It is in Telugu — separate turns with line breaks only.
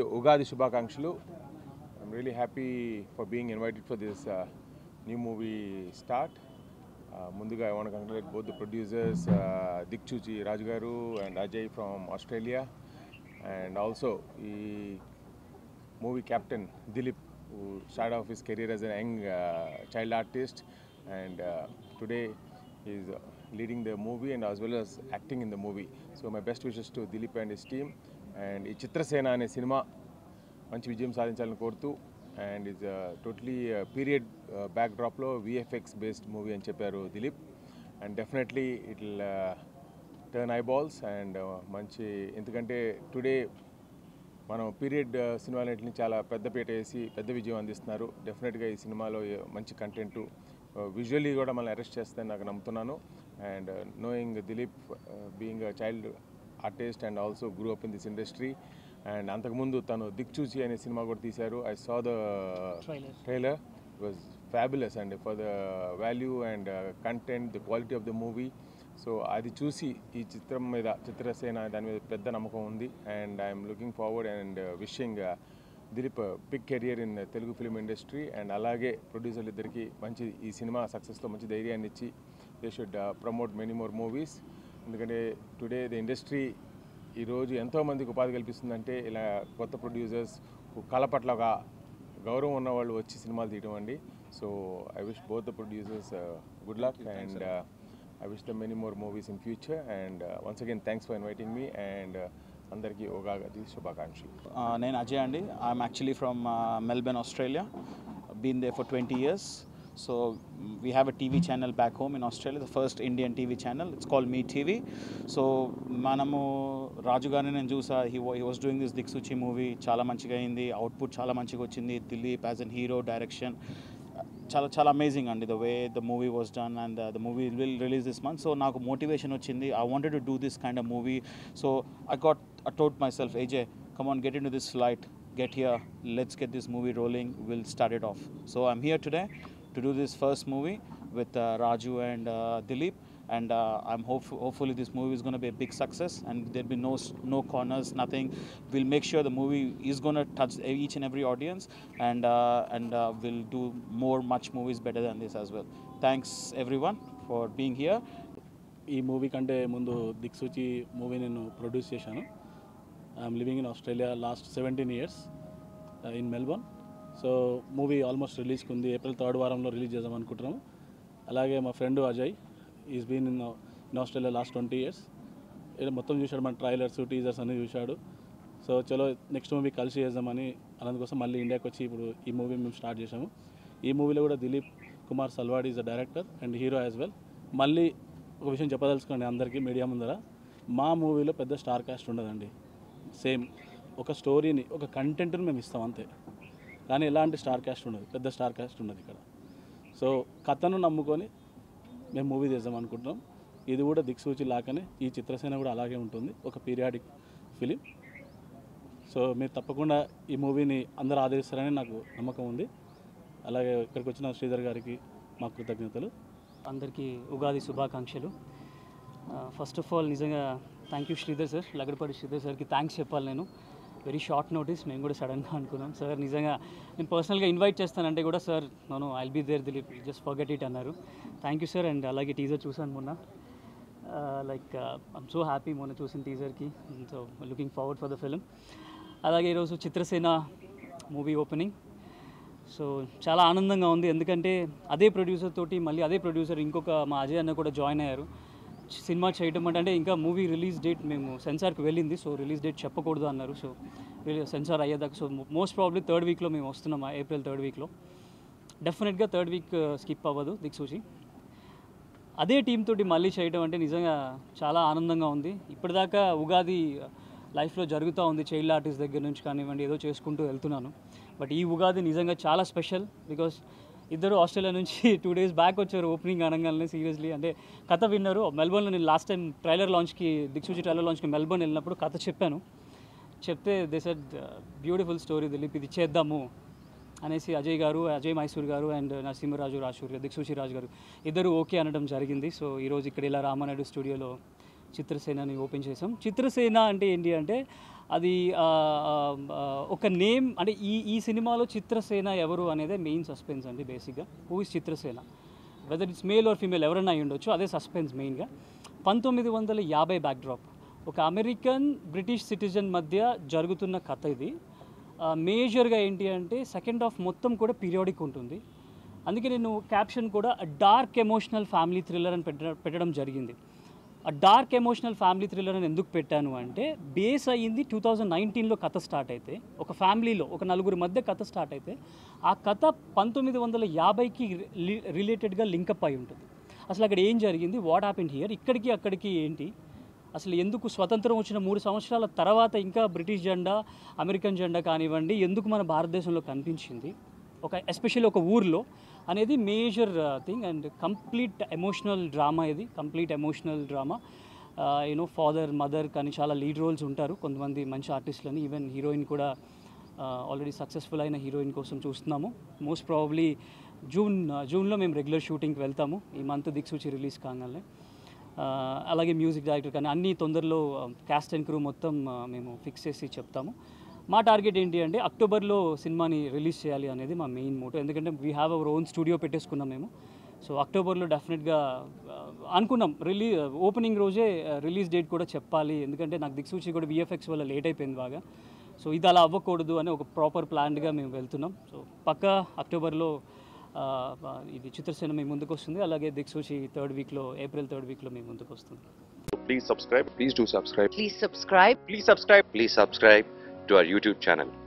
ఉగాది శుభాకాంక్షలు I'm really happy for being invited for this new movie start ముందుగా I want congratulate both the producers Dikchuchi Raju garu and Ajay from Australia and also ఈ movie captain Dilip, who started off his career as a young uh, child artist, and uh, today he's uh, leading the movie and as well as acting in the movie. So my best wishes to Dilip and his team. And ఈ చిత్రసేన అనే సినిమా మంచి విజయం సాధించాలని కోరుతూ and is totally period back డ్రాప్లో విఎఫ్ఎక్స్ బేస్డ్ మూవీ అని చెప్పారు Dilip and definitely it turn eye balls and మంచి ఎందుకంటే టుడే మనం పీరియడ్ సినిమాలన్నింటిని చాలా పెద్ద పీట వేసి పెద్ద విజయం అందిస్తున్నారు డెఫినెట్గా ఈ సినిమాలో ఏ- మంచి కంటెంట్ విజువల్లీ కూడా మనల్ని అరెస్ట్ చేస్తుందని నాకు నమ్ముతున్నాను and knowing Dilip being child artist and also grew up in this industry and అంతకుముందు తను దిక్చూచి అనే సినిమా కూడా తీశారు I saw the
Trailer.
trailer was fabulous and for the value and uh, content the quality of the movie so అది చూసి ఈ చిత్రం మీద చిత్రసేన దాని మీద పెద్ద నమ్మకం ఉంది and I'm looking forward and wishing Dilip big career in Telugu film industry and అలాగే ప్రొడ్యూసర్లు ఇద్దరికి మంచి ఈ సినిమా సక్సెస్లో మంచి ధైర్యాన్ని ఇచ్చి they should promote many more movies ఎందుకంటే టుడే ద ఇండస్ట్రీ ఈరోజు ఎంతోమందికి ఉపాధి కల్పిస్తుందంటే ఇలా కొత్త ప్రొడ్యూసర్స్ కళ పట్ల ఒక గౌరవం ఉన్న వాళ్ళు వచ్చి సినిమాలు తీయడం అండి so I wish both the producers good luck and I wish the many more movies in future and once again thanks for inviting me and అందరికీ ఉగాది శుభాకాంక్షలు
Uh, నేను అజయ్ అండి I'm actually from Melbourne Australia been there for twenty years so we have a TV channel back home in Australia the first Indian TV channel it's call Mee TV so మనము రాజు గారిని నేను చూసా he he was doing this Dikshuchi movie చాలా మంచిగా అయింది అవుట్పుట్ చాలా మంచిగా వచ్చింది Dilip as an hero direction చాలా చాలా అమేజింగ్ అండి the way the movie was done and the movie will release this month so నాకు మోటివేషన్ వచ్చింది I wanted to do this kind of movie so I got I told myself, AJ, come on, get into this flight, get here, let's get this movie rolling, we'll start it off. So I'm here today to do this first movie with uh, Raju and uh, Dilip, and uh, I'm hope- hopefully this movie is going to be a big success, and there'll be no s- no corners, nothing. We'll make sure the movie is going to touch each and every audience, and uh, and uh, we'll do more, much movies better than this as well. Thanks everyone for being here.
ఈ మూవీ కంటే ముందు దిక్సూచి మూవీ నేను ప్రొడ్యూస్ చేశాను I'm living in Australia last seventeen years in Melbourne so movie almost రిలీజ్కి ఉంది ఏప్రిల్ థర్డ్ వారంలో రిలీజ్ చేద్దాం అనుకుంటున్నాము అలాగే మా friend Ajay is been in in Australia last twenty years ఇలా మొత్తం చూశాడు మన ట్రైలర్స్ టీజర్స్ అన్ని చూశాడు సో చలో నెక్స్ట్ మూవీ కలిసి చేద్దామని అందుకోసం మళ్ళీ ఇండియాకి వచ్చి ఇప్పుడు ఈ మూవీ మేము స్టార్ట్ చేసాము ఈ మూవీలో కూడా Dilip Kumar Salwad is the director and hero as well మళ్ళీ ఒక విషయం చెప్పదలుచుకోండి అందరికీ మీడియా ముందర మా మూవీలో పెద్ద స్టార్ కాస్ట్ ఉండదండి సేమ్ ఒక స్టోరీని ఒక కంటెంట్ని మేము ఇస్తాం అంతే కానీ ఎలాంటి స్టార్ కాస్ట్ ఉండదు పెద్ద స్టార్ కాస్ట్ ఉండదు ఇక్కడ సో కథను నమ్ముకొని మేము మూవీ చేద్దాం అనుకుంటున్నాం ఇది కూడా దిక్సూచి లాగానే ఈ చిత్రసేన కూడా అలాగే ఉంటుంది ఒక పీరియాడిక్ ఫిలిం సో మీరు తప్పకుండా ఈ మూవీని అందరూ ఆదరిస్తారని నాకు నమ్మకం ఉంది అలాగే ఇక్కడికి వచ్చిన శ్రీధర్ గారికి మా కృతజ్ఞతలు
అందరికీ ఉగాది శుభాకాంక్షలు ఫస్ట్ ఆఫ్ ఆల్ నిజంగా thank you Sridhar sir Lagadapati Sridhar సార్కి థ్యాంక్స్ చెప్పాలి నేను వెరీ షార్ట్ నోటీస్ మేము కూడా సడన్గా అనుకున్నాం సార్ నిజంగా నేను పర్సనల్గా ఇన్వైట్ చేస్తానంటే కూడా sir no no I'll be there Dilip just forget it అన్నారు థ్యాంక్ యూ సార్ అండ్ అలాగే టీజర్ చూసాను మొన్న లైక్ ఐమ్ సో హ్యాపీ మొన్న చూసిన టీజర్కి so looking forward for the film అలాగే ఈరోజు చిత్రసేన మూవీ ఓపెనింగ్ సో చాలా ఆనందంగా ఉంది ఎందుకంటే అదే ప్రొడ్యూసర్ తోటి మళ్ళీ అదే ప్రొడ్యూసర్ ఇంకొక మా అజయ్ అన్న కూడా జాయిన్ అయ్యారు చి- సినిమా చేయడం అంటే అంటే ఇంకా మూవీ రిలీజ్ డేట్ మేము సెన్సార్కి వెళ్ళింది సో రిలీజ్ డేట్ చెప్పకూడదు అన్నారు సో సెన్సార్ అయ్యేదాకా సో మోస్ట్ ప్రాబ్లీ థర్డ్ వీక్లో మేము వస్తున్నాం ఏప్రిల్ థర్డ్ వీక్లో డెఫినెట్గా థర్డ్ వీక్ స్కిప్ అవ్వదు దిక్సూచి అదే టీం తోటి మళ్ళీ చేయడం అంటే నిజంగా చాలా ఆనందంగా ఉంది ఇప్పటిదాకా ఉగాది లైఫ్లో జరుగుతూ ఉంది చైల్డ్ ఆర్టిస్ట్ దగ్గర నుంచి కానివ్వండి ఏదో చేసుకుంటూ వెళ్తున్నాను బట్ ఈ ఉగాది నిజంగా చాలా స్పెషల్ బికాస్ ఇద్దరు ఆస్ట్రేలియా నుంచి టూ డేస్ బ్యాక్ వచ్చారు ఓపెనింగ్ అనగానే సీరియస్లీ అంటే కథ విన్నారు మెల్బోర్న్లో నేను లాస్ట్ టైం ట్రైలర్ లాంచ్కి దిక్సూచి ట్రైలర్ లాంచ్కి మెల్బోర్న్ వెళ్ళినప్పుడు కథ చెప్పాను చెప్తే they said beautiful story Dilip ఇది చేద్దాము అనేసి అజయ్ గారు అజయ్ మైసూర్ గారు అండ్ నరసింహరాజు రాజూర్ దిక్సూచి రాజు గారు ఇద్దరు ఓకే అనడం జరిగింది సో ఈరోజు ఇక్కడ ఇలా రామానాయుడు స్టూడియోలో చిత్రసేనని ఓపెన్ చేసాం చిత్రసేన అంటే ఏంటి అంటే అది ఆ, ఆ, ఆ, ఒక నేమ్ అంటే ఈ ఈ సినిమాలో చిత్రసేన ఎవరు అనేదే మెయిన్ సస్పెన్స్ అండి బేసిక్గా who is Chitrasena whether it's male or female ఎవరైనా అయి ఉండొచ్చు అదే సస్పెన్స్ మెయిన్గా పంతొమ్మిది వందల యాభై బ్యాక్డ్రాప్ ఒక అమెరికన్ బ్రిటిష్ సిటిజన్ మధ్య జరుగుతున్న కథ ఇది మేజర్గా ఏంటి అంటే సెకండ్ హాఫ్ మొత్తం కూడా పీరియాడిక్ ఉంటుంది అందుకే నేను క్యాప్షన్ కూడా డార్క్ ఎమోషనల్ ఫ్యామిలీ థ్రిల్లర్ అని పెట్ట పెట్టడం జరిగింది ఆ డార్క్ ఎమోషనల్ ఫ్యామిలీ థ్రిల్లర్ అని ఎందుకు పెట్టాను అంటే బేస్ అయ్యింది టూ థౌజండ్ నైన్టీన్లో కథ స్టార్ట్ అయితే ఒక ఫ్యామిలీలో ఒక నలుగురి మధ్య కథ స్టార్ట్ అయితే ఆ కథ పంతొమ్మిది వందల యాభైకి రిలేటెడ్గా లింకప్ అయి ఉంటుంది అసలు అక్కడ ఏం జరిగింది వాట్ హ్యాపెండ్ హియర్ ఇక్కడికి అక్కడికి ఏంటి అసలు ఎందుకు స్వతంత్రం వచ్చిన మూడు సంవత్సరాల తర్వాత ఇంకా బ్రిటిష్ జెండా అమెరికన్ జెండా కానివ్వండి ఎందుకు మన భారతదేశంలో కనిపించింది ఒక ఎస్పెషల్లీ ఒక ఊర్లో అనేది major thing and complete emotional drama ఇది complete emotional drama you know father mother కానీ చాలా లీడ్ రోల్స్ ఉంటారు కొంతమంది మంచి ఆర్టిస్టులని ఈవెన్ హీరోయిన్ కూడా ఆల్రెడీ సక్సెస్ఫుల్ అయిన హీరోయిన్ కోసం చూస్తున్నాము మోస్ట్ ప్రాబబ్లీ జూన్ జూన్లో మేము రెగ్యులర్ షూటింగ్కి వెళ్తాము ఈ మంత్ దిక్సూచి రిలీజ్ కాగానే ఆ, అలాగే మ్యూజిక్ డైరెక్టర్ కానీ అన్ని తొందరలో క్యాస్ట్ అండ్ క్రూ మొత్తం ఆ, మేము ఫిక్స్ చేసి చెప్తాము మా టార్గెట్ ఏంటి అంటే అక్టోబర్లో సినిమాని రిలీజ్ చేయాలి అనేది మా మెయిన్ మోటో ఎందుకంటే we have our own studio పెట్టేసుకున్నాం మేము సో అక్టోబర్లో డెఫినెట్గా ఆ, అనుకున్నాం రిలీ ఓపెనింగ్ రోజే రిలీజ్ డేట్ కూడా చెప్పాలి ఎందుకంటే నాకు దిక్సూచి కూడా విఎఫ్ఎక్స్ వల్ల లేట్ అయిపోయింది బాగా సో ఇది అలా అవ్వకూడదు అని ఒక ప్రాపర్ ప్లాన్డ్గా మేము వెళ్తున్నాం సో పక్కా అక్టోబర్లో ఆ, ఆ, ఇది చిత్రసేన మీ ముందుకు వస్తుంది అలాగే దిక్సూచి థర్డ్ వీక్లో ఏప్రిల్ థర్డ్ వీక్లో మీ ముందుకు వస్తుంది
please subscribe. Please do subscribe.
Please subscribe.
Please subscribe. Please subscribe to our YouTube channel.